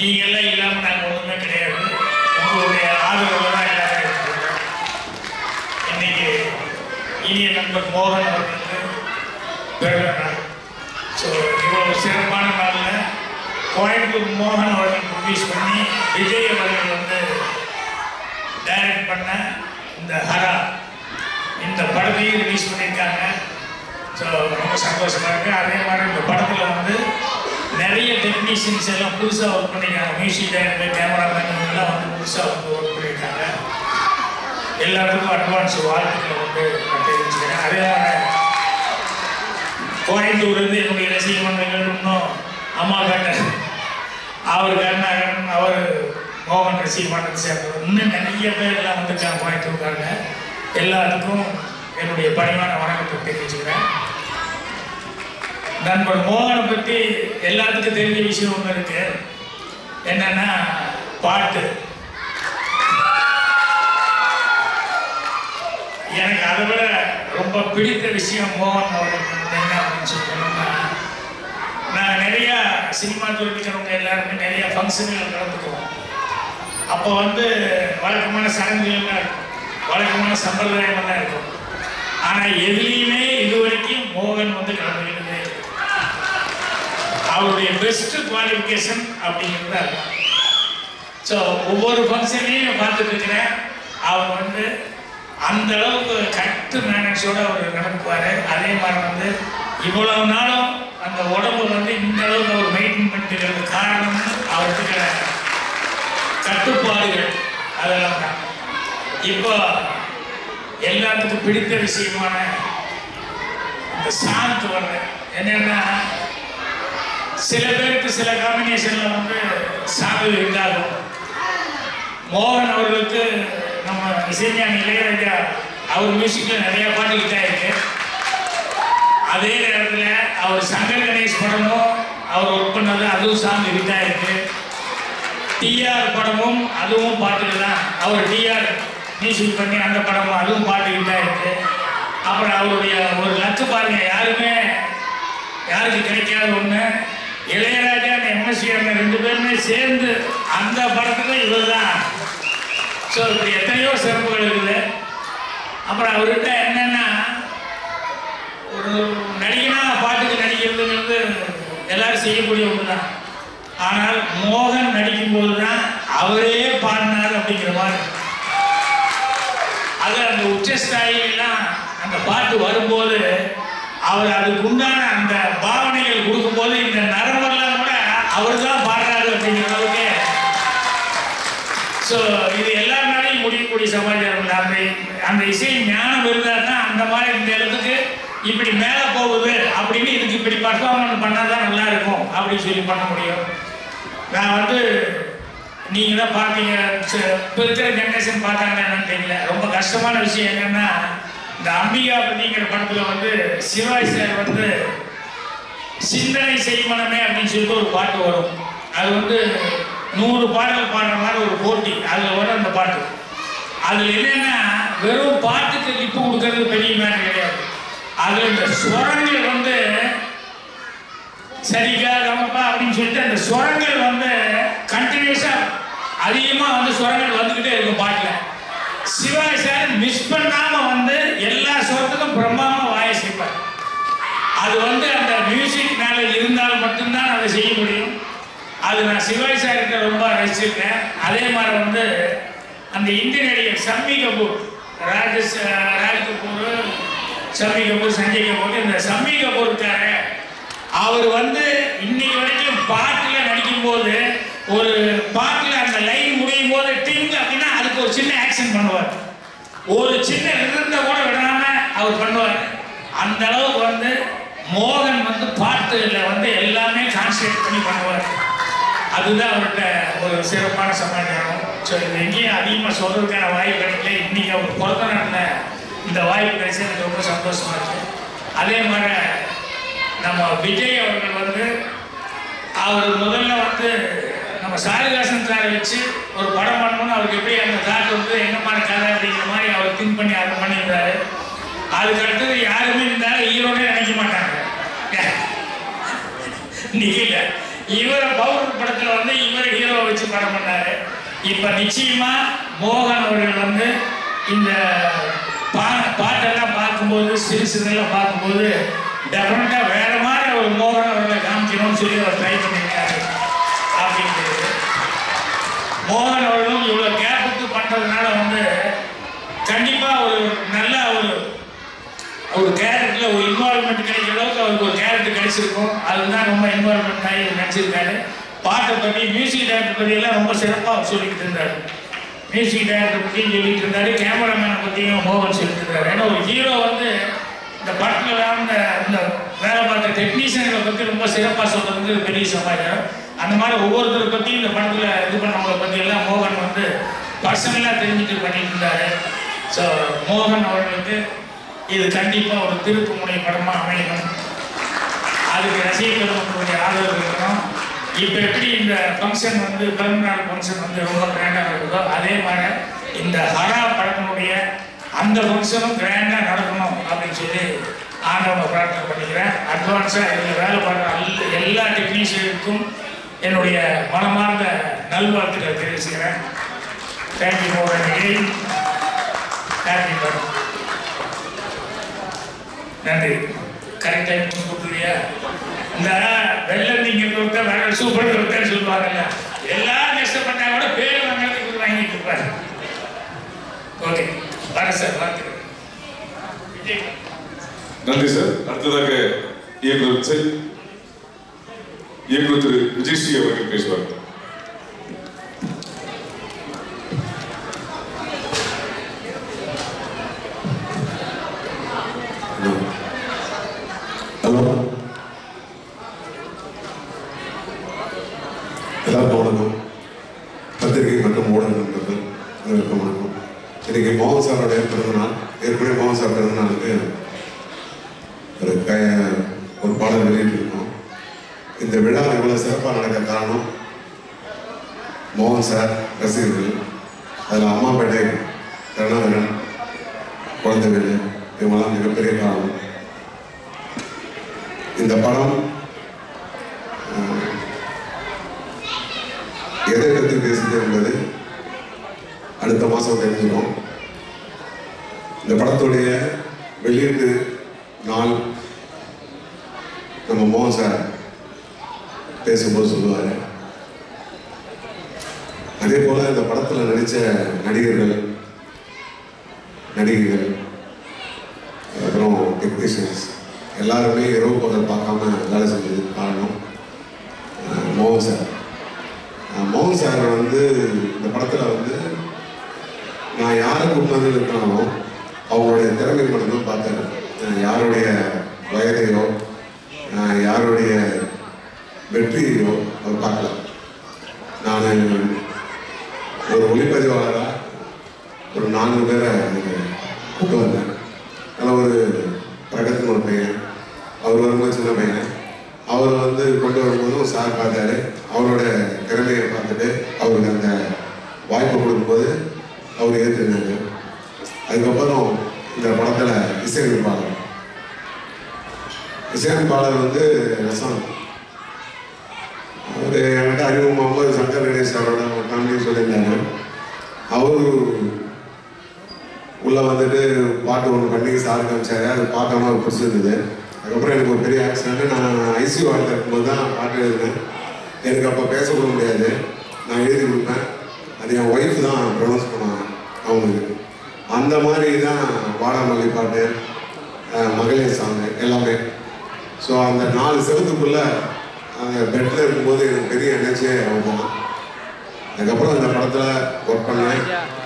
நீங்க எல்லாம் இல்லாம நாங்க ஒண்ணுமே கிடையாது உங்களுடைய ஆதரவு தான் எல்லாமே இருக்குது இன்னைக்கு இனிய நண்பர் மோகன் அவர்களுக்கு பிறந்த நாள் ஸோ இவ்வளவு சிறப்பான நாளில் கோயம்புத்தூர் மோகன் அவர்கள் ப்ரொடியூஸ் பண்ணி விஜய் அவர்கள் வந்து டைரக்ட் பண்ண இந்த ஹரா இந்த படத்தையும் ரிலீஸ் பண்ணியிருக்காங்க ஸோ ரொம்ப சந்தோஷமா இருக்கு அதே மாதிரி இந்த படத்தில் வந்து நிறைய டெக்னீஷியன்ஸ் எல்லாம் புதுசாக ஒர்க் பண்ணியிருக்காங்க மியூசிக் டைரக்டர் கேமராமேன் எல்லாம் வந்து புதுசாக வந்து ஒர்க் பண்ணியிருக்காங்க எல்லாத்துக்கும் அட்வான்ஸ் வாழ்த்துக்களை வந்து நான் தெரிவிச்சுக்கிறேன் அதே மாதிரி கோயம்புத்தூர்லேருந்து என்னுடைய ரசிக மன்றங்கள் இன்னும் அம்மா கண்ணன் அவர் கருணாகரன் அவர் மோகன் ரசிக மன்றத்தை சேர்ந்தவர் இன்னும் நிறைய பேர் எல்லாம் வந்திருக்காங்க கோயம்புத்தூர்காரங்க எல்லாத்துக்கும் என்னுடைய பணிவான வணக்கத்தை தெரிவிச்சுக்கிறேன் நண்பர் மோகனை பற்றி எல்லாத்துக்கும் தெரிஞ்ச விஷயம் ஒன்று இருக்கு என்னன்னா பாட்டு எனக்கு அதை விட ரொம்ப பிடித்த விஷயம் மோகன் அவர்களுக்கு வந்து என்ன அப்படின்னு சொல்லணும்னா நான் நிறைய சினிமா துறைக்கிறவங்க எல்லாருமே நிறைய ஃபங்க்ஷன்கள் கலந்துக்குவோம் அப்போ வந்து வழக்கமான சடங்குகள்லாம் இருக்கும் வழக்கமான சம்பிரதாயமெல்லாம் இருக்கும் ஆனால் எதுலேயுமே இது வரைக்கும் மோகன் வந்து கலந்துக்கிட்டதே இல்லை. அவருடைய பெஸ்ட் குவாலிஃபிகேஷன் அப்படிங்கிறது அதுதான் ஸோ ஒவ்வொரு ஃபங்க்ஷனையும் பார்த்துட்டு இருக்கிறேன் அவர் வந்து அந்த அளவுக்கு கரெக்டு மேனேஜோட அவர் நடக்குவார் அதே மாதிரி வந்து இவ்வளவு நாளும் அந்த உடம்பு வந்து இந்த அளவுக்கு அவர் மெயின்டைன் பண்ணிட்டு காரணம் அவருக்கு இருக்கிற கட்டுப்பாடுகள் அதெல்லாம் தான் இப்போ எல்லாத்துக்கும் பிடித்த விஷயமான இந்த சாந்த் வர்ற என்னன்னா சில பேருக்கு சில காம்பினேஷன்ல வந்து சாங்கு இருந்தாலும் மோகன் அவர்களுக்கு நம்ம இசைஞானி இளையராஜா அவர் மியூசிக்ல நிறைய பாட்டு ஹிட் ஆயிருக்கு அதே நேரத்தில் அவர் சங்கர் கணேஷ் படமும் அவர் ஒர்க் பண்ணது அதுவும் சாங் ஹிட் ஆயிருக்கு டிஆர் படமும் அதுவும் பாட்டுகள் தான் அவர் டிஆர் மியூசிக் பண்ணி அந்த படமும் அதுவும் பாட்டு ஹிட் ஆயிருக்கு அப்புறம் அவருடைய ஒரு லக்கு பாருங்க யாருமே யாருக்கு கிடைக்காத ஒன்று இளையராஜா எம்எஸ்சி அண்ணன் ரெண்டு பேருமே சேர்ந்து அந்த படத்துக்கு இவர் தான் ஸோ இப்படி எத்தனையோ சிறப்புகள் இருக்குது அப்புறம் அவர்கிட்ட என்னன்னா ஒரு நடிகனா பாட்டுக்கு நடிக்கிறதுங்கிறது எல்லாரும் செய்யக்கூடிய ஒன்று தான் ஆனால் மோகன் நடிக்கும்போது தான் அவரே பாடினார் அப்படிங்கிற மாதிரி அது அந்த உச்சஸ்தாயிலாம் அந்த பாட்டு வரும்போது அவர் அதுக்கு உண்டான அந்த பாவனைகள் கொடுக்கும்போது இந்த நரம்பெல்லாம் கூட அவர் தான் பாடுறாரு அப்படிங்கிற அளவுக்கு ஸோ இது எல்லாருனாலையும் முடியக்கூடிய சமாச்சாரம் இல்லை அந்த அந்த இசை ஞானம் இருந்தால் தான் அந்த மாதிரி இந்த இடத்துக்கு இப்படி மேலே போகுது அப்படின்னு இதுக்கு இப்படி பர்ஃபார்மன்ஸ் பண்ணால் தான் நல்லா இருக்கும் அப்படின்னு சொல்லி பண்ண முடியும் நான் வந்து நீங்கள் தான் பார்த்தீங்க ச- இப்போ இருக்கிற ஜென்ரேஷன் பார்த்தாங்கன்னா என்னன்னு தெரியல ரொம்ப கஷ்டமான விஷயம் என்னன்னா இந்த அம்பிகா அப்படிங்கிற படத்தில் வந்து சிவாஜி சார் வந்து சிந்தனை செய்மனமே அப்படின்னு சொல்லிட்டு ஒரு பாட்டு வரும் அது வந்து நூறு பாடல் பாடுற மாதிரி ஒரு போட்டி அதில் வரும் அந்த பாட்டு அதில் என்னன்னா வெறும் பாட்டுக்கு லிப்பு கொடுக்கறது பெரிய மேட்டர் கிடையாது அதில் இந்த ஸ்வரங்கள் வந்து சரிகா கமப்பா அப்படின்னு சொல்லிட்டு அந்த ஸ்வரங்கள் வந்து கண்டினியூஸாக அதிகமாக வந்து ஸ்வரங்கள் வந்துக்கிட்டே இருக்கும் பாட்டில் சிவாஜி சார் மிஸ் பண்ணாமல் வந்து எல்லா ஸ்வரத்துக்கும் பிரம்மாண்டமாக வாய செய்வார் அது வந்து அந்த மியூசிக் நாலேஜ் இருந்தால் மட்டும்தான் அதை செய்ய முடியும் அது நான் சிவாஜி சார்கிட்ட ரொம்ப ரசிச்சிருக்கேன் அதே மாதிரி வந்து அந்த இந்திய நடிகர் சம்மி கபூர் ராஜேஷ் ராஜ் கபூர் சம்மி கபூர் சஞ்சய் கபூர் இந்த சம்மி கபூர் இருக்காரு அவர் வந்து இன்னைக்கு வரைக்கும் பாட்டில் நடிக்கும்போது ஒரு பாட்டில் அந்த லைன் முடியும் போது டிங் அப்படின்னா அதுக்கு ஒரு சின்ன ஆக்ஷன் பண்ணுவார் ஒரு சின்ன இருந்த கூட விடாம அவர் பண்ணுவார் அந்த அளவுக்கு வந்து மோகன் வந்து பாட்டுல வந்து எல்லாமே கான்சன்ட்ரேட் பண்ணி பண்ணுவார் அதுதான் அவர்கிட்ட ஒரு சிறப்பான சமாச்சாரம் ஸோ இது எங்கேயும் அதிகமாக சொல்றதுக்கான வாய்ப்பு கிடைக்கல இன்னைக்கு அவர் பிறந்த நாட்டில் இந்த வாய்ப்பு கிடைச்சது எனக்கு ரொம்ப சந்தோஷமா இருக்கு அதே மாதிரி நம்ம விஜய் அவர்கள் வந்து அவர் முதல்ல வந்து நம்ம சாரிதாசன் சாரை வச்சு ஒரு படம் பண்ணணும்னு அவருக்கு எப்படி அந்த தாட் வந்து என்னமான கதை அப்படிங்கிற மாதிரி அவர் திங்க் பண்ணி அதை பண்ணியிருந்தாரு அதுக்கு அடுத்தது யாருமே இருந்தாலும் ஹீரோனே நினைக்க மாட்டாங்க நிக்கல இவரை பவுடர் படத்துல வந்து இவரை ஹீரோ வச்சு படம் பண்ணாரு இப்ப நிச்சயமா மோகன் அவர்கள் வந்து இந்த பா பாட்டெல்லாம் பார்க்கும்போது சிறு சிறுதெல்லாம் பார்க்கும்போது டெஃபினட்டா வேற மாதிரி ஒரு மோகன் அவர்களை காமிக்கணும்னு சொல்லி அவர் ட்ரை பண்ணியிருக்காரு அப்படின்றது மோகன் அவர்களும் இவ்வளவு கேப்புக்கு பண்றதுனால வந்து கண்டிப்பா ஒரு நல்ல ஒரு ஒரு கேரக்டர்ல ஒரு இன்வால்மெண்ட் கிடைக்கிற அளவுக்கு அவருக்கு ஒரு கேரக்டர் கிடைச்சிருக்கும் அதுதான் ரொம்ப இன்வால்மெண்ட் ஆகி நடிச்சிருக்காரு பாட்டை பற்றி மியூசிக் டைரக்டர் பற்றி எல்லாம் ரொம்ப சிறப்பாக சொல்லிட்டு இருந்தாரு மியூசிக் டைரக்டர் பற்றியும் சொல்லிட்டு இருந்தாரு கேமராமேனை பற்றியும் மோகன் சொல்லிட்டு இருந்தாரு ஏன்னா ஒரு ஹீரோ வந்து இந்த படத்தில் வாழ்ந்த இந்த வேலை பார்த்த டெக்னீஷியன்களை பற்றி ரொம்ப சிறப்பாக சொல்றது வந்து பெரிய சமாச்சாரம் அந்த மாதிரி ஒவ்வொருத்தரை பற்றியும் இந்த படத்தில் இது பண்ணவங்களை பற்றி எல்லாம் மோகன் வந்து பர்சனலாக தெரிஞ்சுட்டு பண்ணிட்டு இருந்தாரு ஸோ மோகன் அவர்களுக்கு இது கண்டிப்பாக ஒரு திருப்பு முனை படமாக அமையணும் அதுக்கு ரசிகர்கள் உங்களுடைய ஆதரவு இருக்கணும் இப்போ எப்படி இந்த ஃபங்க்ஷன் வந்து பிறந்தநாள் ஃபங்க்ஷன் வந்து ரொம்ப கிராண்டாக நடக்குதோ அதே மாதிரி இந்த ஹரா படத்தினுடைய அந்த ஃபங்க்ஷனும் கிராண்டாக நடக்கணும் அப்படின்னு சொல்லி ஆண்டவனை பிரார்த்தனை பண்ணிக்கிறேன் அட்வான்ஸாக இதில் வேலை பார்க்குற எல்லா எல்லா டெக்னீஷியனுக்கும் என்னுடைய மனமார்ந்த நல்வாழ்த்துக்களை தெரிவிச்சுக்கிறேன் தேங்க்யூ மோகன் ஹாப்பி பர்த் நன்றி கரெக்ட் டைம் கொடுத்துருவியா இந்த வெள்ளம் நீங்க கொடுத்தா வேற சூப்பர் கொடுத்தேன்னு சொல்லுவாங்கல்ல எல்லாரும் கஷ்டப்பட்டா கூட பேர் வாங்கிறதுக்கு இவர் வாங்கிட்டு இருப்பாரு ஓகே வர சார் பார்த்து விஜய் நன்றி சார் அடுத்ததாக இயக்குனர் சார் இயக்குனர் திரு விஜயஸ்ரீ அவர்கள் பேசுவார் ஹலோ எல்லாருக்கும் வணக்கம் பத்திரிகை மற்றும் ஊடக நண்பர்கள் அனைவருக்கும் வணக்கம் இன்னைக்கு மோகன் சாரோடைய பிறந்தநாள் ஏற்கனவே மோகன் சார் பிறந்தநாளுக்கு ஒரு க ஒரு பாடல் வெளியிட்டிருக்கோம் இந்த விழா இவ்வளோ சிறப்பாக நடக்க காரணம் மோகன் சார் ரசிகர்கள் அதில் அம்மாப்பேட்டை கருணாகரன் குழந்தைகள் இவங்கெல்லாம் மிகப்பெரிய காரணம் இந்த படம் அஹ், எதை பற்றி பேசுது என்பது அடுத்த மாதம் தெரிஞ்சிடும் இந்த படத்துடைய வெளியீட்டு நாள் நம்ம மோகன் சார் பேசும்போது சொல்லுவார் அதே போல் இந்த படத்தில் நடித்த நடிகர்கள் நடிகைகள் அப்புறம் டெக்னீஷியன்ஸ் எல்லாருமே இரவு பகல் பார்க்காம வேலை செஞ்சது காரணம் அஹ், மோகன் சார் அஹ், மோகன் சார் வந்து இந்த படத்தில் வந்து நான் யாரை கூப்பிட்டு இருக்கிறானோ அவங்களுடைய திறமை மட்டும்தான் பார்த்தேன் அஹ், யாருடைய வயதையோ அஹ், யாருடைய வெற்றியையோ அவர் பார்க்கல நான் ஒரு ஒளிப்பதிவாளராக ஒரு நான்கு பேரை எனக்கு கூப்பிட்டு வந்தேன் அதில் ஒரு பிரகத்னு ஒரு பையன் அவர் வரும்போது சின்ன பையன் அவர் வந்து கொண்டு வரும்போதும் சார் பார்த்தாரு அவரோட திறமையை பார்த்துட்டு அவருக்கு அந்த வாய்ப்பு கொடுக்கும்போது அவர் ஏற்றுனாரு அதுக்கப்புறம் இந்த படத்தில் இசையமைப்பாளர் இசையமைப்பாளர் வந்து ரசம் அவர் என்கிட்ட அறிமுகமாகும்போது சங்கர் கணேஷ் அவரோட ஃபேமிலி சொல்லியிருந்தாரு அவரு உள்ளே வந்துட்டு பாட்டு ஒன்று பண்ணி சார் காமிச்சாரு அது பார்க்காம அவர் பிடிச்சிருந்தது அதுக்கப்புறம் எனக்கு ஒரு பெரிய ஆக்சிடென்ட் நான் ஐசியூ வார்டில் இருக்கும்போது தான் பாட்டு எழுதினேன் எனக்கு அப்போ பேசக்கூட முடியாது நான் எழுதி கொடுப்பேன் அது என் ஒய்ஃப் தான் ப்ரொனவுன்ஸ் பண்ணுவாங்க அவங்களுக்கு அந்த மாதிரி தான் வாடாமல்லி பாட்டு அஹ், மகளிர் சாங் எல்லாமே ஸோ அந்த நாலு செவத்துக்குள்ளே அந்த பெட்டில் இருக்கும்போது எனக்கு பெரிய எனர்ஜியே அவங்க தான் அதுக்கப்புறம் இந்த படத்தில் ஒர்க் பண்ணேன்